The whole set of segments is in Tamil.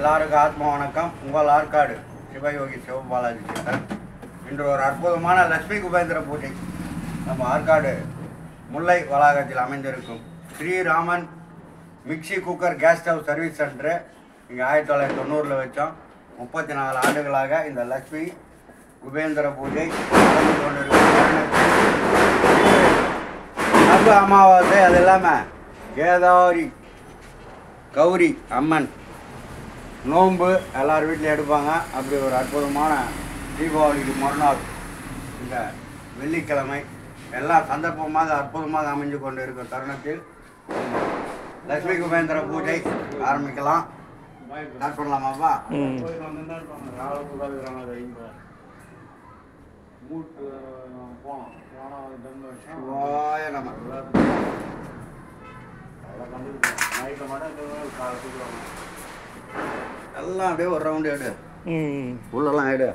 எல்லாருக்கும் ஆத்ம வணக்கம் உங்கள் ஆற்காடு சிவயோகி சிவபாலாஜி சேகர் இன்று ஒரு அற்புதமான லட்சுமி குபேந்திர பூஜை நம்ம ஆற்காடு முல்லை வளாகத்தில் அமைந்திருக்கும் Sriraman mixie cooker gas stove service centre இங்கே ஆயிரத்தி தொள்ளாயிரத்தி தொண்ணூறில் வச்சோம் முப்பத்தி நாலு ஆண்டுகளாக இந்த லட்சுமி குபேந்திர பூஜை நடந்து கொண்டிருக்கும் நம்பு அமாவாசை அது இல்லாமல் கேதாரி கௌரி அம்மன் நோன்பு எல்லார் வீட்லையும் எடுப்பாங்க அப்படி ஒரு அற்புதமான தீபாவளிக்கு மறுநாள் இந்த வெள்ளிக்கிழமை எல்லாம் சந்தர்ப்பமாக அற்புதமாக அமைஞ்சு கொண்டு இருக்கும் தருணத்தில் லட்சுமி குபேந்திர பூஜை ஆரம்பிக்கலாம் ஸ்டார்ட் பண்ணலாமாப்பா ம். சிவாய நம எல்லாம் அப்படியே ஒரு ரவுண்டு எடு ம் உள்ளெல்லாம் எடு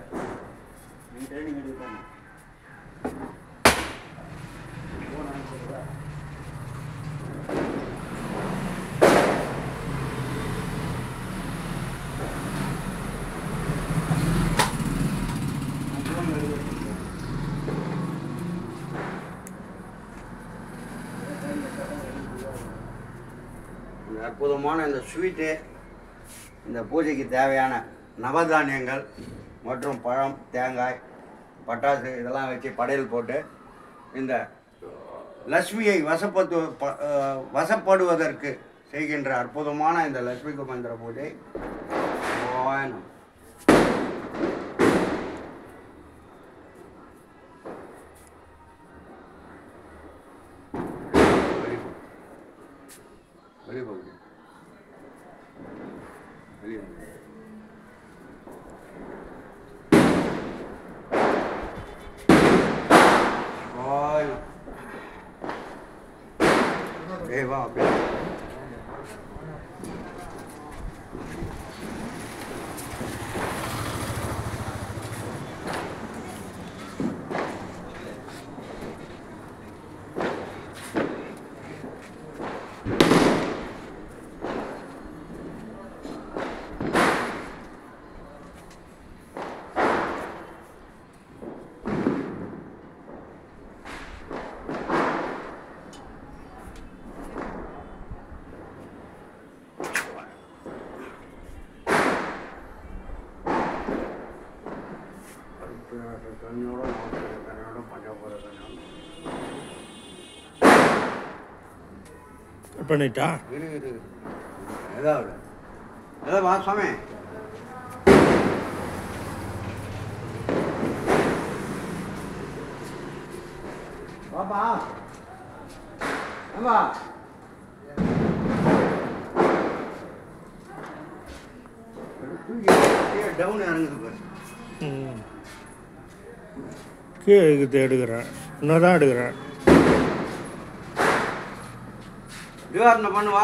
இந்த அற்புதமான இந்த ஸ்வீட்டு இந்த பூஜைக்கு தேவையான நவதானியங்கள் மற்றும் பழம் தேங்காய் பட்டாசு இதெல்லாம் வச்சு படையல் போட்டு இந்த லக்ஷ்மியை வசப்பத்து ப- அஹ் வசப்படுவதற்கு செய்கின்ற அற்புதமான இந்த லட்சுமி குமந்திர பூஜை ஓய நமः. வெளியே போ. வெளியே போகுது வெளியே போகுது. ஓய். ஏய் வா அப்படியே கண்ணியோட கண்ணியோட பஞ்சாபுர கண்ணியோட கட் பண்ணிட்டா இரு இரு ஏதாவது ஏதாவது வா சுவாமி வாப்பா ஏம்பா டவுன் இறங்குது பாரு ம் கீழே இருக்குது எடுக்கிறேன் இன்னும் தான் எடுக்கிறேன் நிவாரணம் பண்ணுவா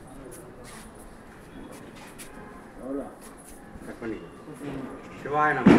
கட் பண்ணிக்கோ சிவாய நம்ம